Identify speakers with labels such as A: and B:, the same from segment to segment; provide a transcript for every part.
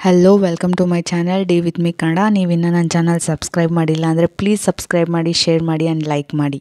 A: hello welcome to my channel D with me Kannada ನೀವಿನ್ನೂ ನನ್ನ channel subscribe ಮಾಡಿಲ್ಲ ಅಂದರೆ ಪ್ಲೀಸ್ ಸಬ್ಸ್ಕ್ರೈಬ್ ಮಾಡಿ ಶೇರ್ ಮಾಡಿ ಆ್ಯಂಡ್ ಲೈಕ್ ಮಾಡಿ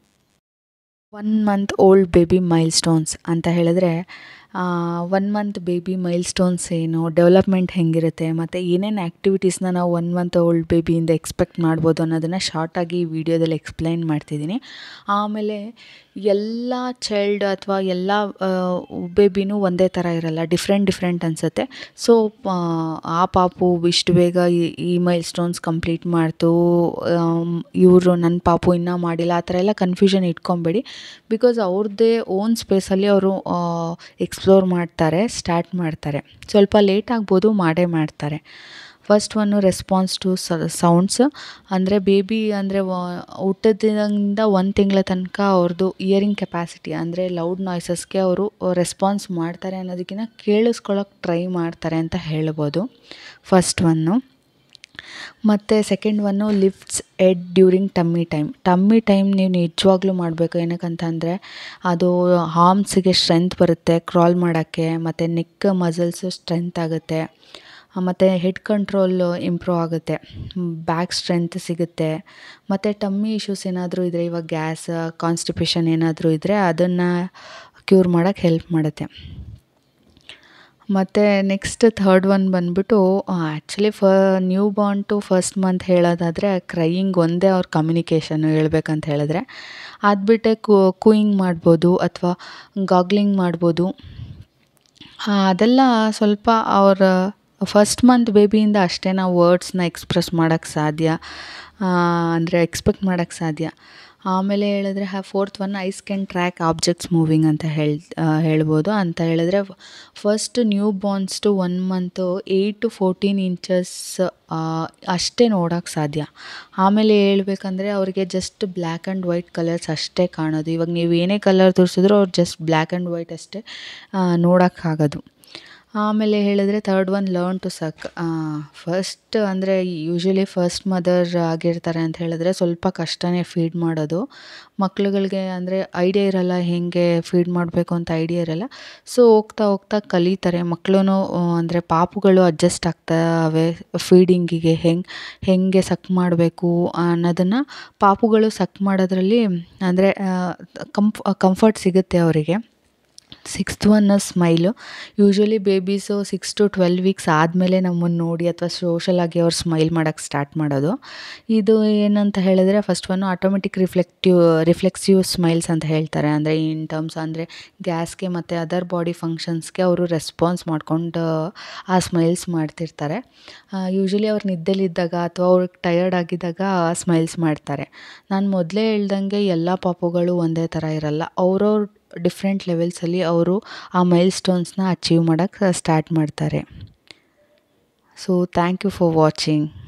A: one month old baby milestones ಅಂತ ಹೇಳಿದ್ರೆ one month baby milestones ಏನು ಡೆವಲಪ್ಮೆಂಟ್ ಹೆಂಗಿರುತ್ತೆ ಮತ್ತು ಏನೇನು ಆ್ಯಕ್ಟಿವಿಟೀಸ್ನ ನಾವು ಒನ್ ಮಂತ್ ಓಲ್ಡ್ ಬೇಬಿಯಿಂದ ಎಕ್ಸ್ಪೆಕ್ಟ್ ಮಾಡ್ಬೋದು ಅನ್ನೋದನ್ನು ಶಾರ್ಟಾಗಿ ಈ ವಿಡಿಯೋದಲ್ಲಿ ಎಕ್ಸ್ಪ್ಲೈನ್ ಮಾಡ್ತಿದ್ದೀನಿ ಆಮೇಲೆ ಎಲ್ಲ ಚೈಲ್ಡ್ ಅಥವಾ ಎಲ್ಲ ಬೇಬಿನೂ ಒಂದೇ ಥರ ಇರಲ್ಲ ಡಿಫ್ರೆಂಟ್ ಡಿಫ್ರೆಂಟ್ ಅನಿಸುತ್ತೆ ಸೊ ಆ ಪಾಪು ಇಷ್ಟು ಬೇಗ ಈ ಈ ಮೈಲ್ ಸ್ಟೋನ್ಸ್ ಕಂಪ್ಲೀಟ್ ಮಾಡ್ತು ಇವರು ನನ್ನ ಪಾಪು ಇನ್ನೂ ಮಾಡಿಲ್ಲ ಆ ಥರ ಎಲ್ಲ ಕನ್ಫ್ಯೂಷನ್ ಇಟ್ಕೊಬೇಡಿ ಬಿಕಾಸ್ ಅವ್ರದ್ದೇ ಓನ್ ಸ್ಪೇಸಲ್ಲಿ ಅವರು ಎಕ್ಸ್ಪ್ಲೋರ್ ಮಾಡ್ತಾರೆ ಸ್ಟಾರ್ಟ್ ಮಾಡ್ತಾರೆ ಸ್ವಲ್ಪ ಲೇಟ್ ಆಗ್ಬೋದು ಮಾಡೇ ಮಾಡ್ತಾರೆ first one response to sounds ಅಂದರೆ ಬೇಬಿ ಅಂದರೆ ಹುಟ್ಟಿದಿಂದ ಒಂದು ತಿಂಗಳ ತನಕ ಅವ್ರದ್ದು ಇಯರಿಂಗ್ ಕೆಪಾಸಿಟಿ ಅಂದರೆ ಲೌಡ್ ನಾಯ್ಸಸ್ಗೆ ಅವರು ರೆಸ್ಪಾನ್ಸ್ ಮಾಡ್ತಾರೆ ಅನ್ನೋದಕ್ಕಿಂತ ಕೇಳಿಸ್ಕೊಳ್ಳೋಕೆ ಟ್ರೈ ಮಾಡ್ತಾರೆ ಅಂತ ಹೇಳ್ಬೋದು ಫಸ್ಟ್ ಒನ್ನು ಮತ್ತು second one lifts head during tummy time tummy time ನೀವು ನಿಜವಾಗ್ಲೂ ಮಾಡಬೇಕು ಏನಕ್ಕಂತಂದರೆ ಅದು ಹಾರ್ಮ್ಸಿಗೆ ಸ್ಟ್ರೆಂತ್ ಬರುತ್ತೆ ಕ್ರಾಲ್ ಮಾಡೋಕ್ಕೆ ಮತ್ತು ನೆಕ್ ಮಸಲ್ಸು ಸ್ಟ್ರೆಂತ್ ಆಗುತ್ತೆ ಮತ್ತು ಹೆಡ್ ಕಂಟ್ರೋಲು ಇಂಪ್ರೂವ್ ಆಗುತ್ತೆ ಬ್ಯಾಕ್ ಸ್ಟ್ರೆಂತ್ ಸಿಗುತ್ತೆ ಮತ್ತು ಟಮ್ಮಿ ಇಶ್ಯೂಸ್ ಏನಾದರೂ ಇದ್ದರೆ ಇವಾಗ ಗ್ಯಾಸ್ ಕಾನ್ಸ್ಟಿಪೇಷನ್ ಏನಾದರೂ ಇದ್ದರೆ ಅದನ್ನು ಕ್ಯೂರ್ ಮಾಡೋಕ್ಕೆ ಹೆಲ್ಪ್ ಮಾಡುತ್ತೆ ಮತ್ತು ನೆಕ್ಸ್ಟ್ ಥರ್ಡ್ ಒನ್ ಬಂದುಬಿಟ್ಟು ಆ್ಯಕ್ಚುಲಿ ಫ newborn to first month ಹೇಳೋದಾದರೆ ಕ್ರೈಯಿಂಗ್ ಒಂದೇ ಅವ್ರ ಕಮ್ಯುನಿಕೇಷನ್ನು ಹೇಳ್ಬೇಕಂತ ಹೇಳಿದ್ರೆ ಅದು ಬಿಟ್ಟೆ ಕೂಯಿಂಗ್ ಮಾಡ್ಬೋದು ಅಥವಾ ಗಾಗ್ಲಿಂಗ್ ಮಾಡ್ಬೋದು ಅದೆಲ್ಲ ಸ್ವಲ್ಪ ಅವರ ಫಸ್ಟ್ ಮಂತ್ ಬೇಬಿಯಿಂದ ಅಷ್ಟೇ ನಾವು ವರ್ಡ್ಸ್ನ ಎಕ್ಸ್ಪ್ರೆಸ್ ಮಾಡೋಕ್ಕೆ ಸಾಧ್ಯ ಅಂದರೆ ಎಕ್ಸ್ಪೆಕ್ಟ್ ಮಾಡೋಕ್ಕೆ ಸಾಧ್ಯ ಆಮೇಲೆ ಹೇಳಿದ್ರೆ ಹ್ಯಾ fourth one eyes can track objects moving ಅಂತ ಹೇಳಿ ಹೇಳ್ಬೋದು ಅಂತ ಹೇಳಿದ್ರೆ first newborns to one month eight to fourteen inches ಅಷ್ಟೇ ನೋಡೋಕ್ಕೆ ಸಾಧ್ಯ ಆಮೇಲೆ ಹೇಳ್ಬೇಕಂದ್ರೆ ಅವ್ರಿಗೆ just black and white colours ಅಷ್ಟೇ ಕಾಣೋದು ಇವಾಗ ನೀವು ಏನೇ ಕಲರ್ ತೋರಿಸಿದ್ರು ಅವ್ರು ಜಸ್ಟ್ ಬ್ಲ್ಯಾಕ್ ಆ್ಯಂಡ್ ವೈಟ್ ಅಷ್ಟೇ ನೋಡೋಕ್ಕಾಗೋದು ಆಮೇಲೆ ಹೇಳಿದ್ರೆ third one learn to suck first ಅಂದರೆ ಯೂಶ್ವಲಿ ಫಸ್ಟ್ ಮದರ್ ಆಗಿರ್ತಾರೆ ಅಂತ ಹೇಳಿದ್ರೆ ಸ್ವಲ್ಪ ಕಷ್ಟನೇ ಫೀಡ್ ಮಾಡೋದು ಮಕ್ಳುಗಳಿಗೆ ಅಂದರೆ ಐಡಿಯಾ ಇರಲ್ಲ ಹೇಗೆ ಫೀಡ್ ಮಾಡಬೇಕು ಅಂತ ಐಡಿಯಾ ಇರಲ್ಲ ಸೊ ಹೋಗ್ತಾ ಹೋಗ್ತಾ ಕಲಿತಾರೆ ಮಕ್ಕಳು ಅಂದರೆ ಪಾಪುಗಳು ಅಡ್ಜಸ್ಟ್ ಆಗ್ತವೆ ಫೀಡಿಂಗಿಗೆ ಹೆಂಗೆ ಹೇಗೆ ಸಕ್ ಮಾಡಬೇಕು ಅನ್ನೋದನ್ನು ಪಾಪುಗಳು ಸಕ್ ಮಾಡೋದ್ರಲ್ಲಿ ಅಂದರೆ ಕಂಫ್ ಕಂಫರ್ಟ್ ಸಿಗುತ್ತೆ ಅವರಿಗೆ sixth one smile usually babies six to twelve weeks ಆದಮೇಲೆ ನಮ್ಮನ್ನು ನೋಡಿ ಅಥವಾ ಸೋಷಲಾಗಿ ಅವ್ರು ಸ್ಮೈಲ್ ಮಾಡೋಕ್ಕೆ ಸ್ಟಾರ್ಟ್ ಮಾಡೋದು ಇದು ಏನಂತ ಹೇಳಿದ್ರೆ first one automatic reflective reflexive smiles ಅಂತ ಹೇಳ್ತಾರೆ ಅಂದರೆ ಇನ್ ಟರ್ಮ್ಸ್ ಅಂದರೆ ಗ್ಯಾಸ್ಗೆ ಮತ್ತು ಅದರ್ ಬಾಡಿ ಫಂಕ್ಷನ್ಸ್ಗೆ ಅವರು ರೆಸ್ಪಾನ್ಸ್ ಮಾಡ್ಕೊಂಡು ಆ ಸ್ಮೈಲ್ಸ್ ಮಾಡ್ತಿರ್ತಾರೆ ಯೂಶ್ವಲಿ ಅವ್ರು ನಿದ್ದೆಲಿದ್ದಾಗ ಅಥವಾ ಅವ್ರಿಗೆ ಟಯರ್ಡ್ ಆಗಿದ್ದಾಗ ಸ್ಮೈಲ್ಸ್ ಮಾಡ್ತಾರೆ ನಾನು ಮೊದಲೇ ಹೇಳ್ದಂಗೆ ಎಲ್ಲ ಪಾಪುಗಳು ಒಂದೇ ಥರ ಇರಲ್ಲ ಅವ್ರವ್ರ ಡಿಫ್ರೆಂಟ್ ಲೆವೆಲ್ಸಲ್ಲಿ ಅವರು ಆ ಮೈಲ್ ಸ್ಟೋನ್ಸ್ನ ಅಚೀವ್ ಮಾಡೋಕ್ಕೆ ಸ್ಟಾರ್ಟ್ ಮಾಡ್ತಾರೆ so thank you for watching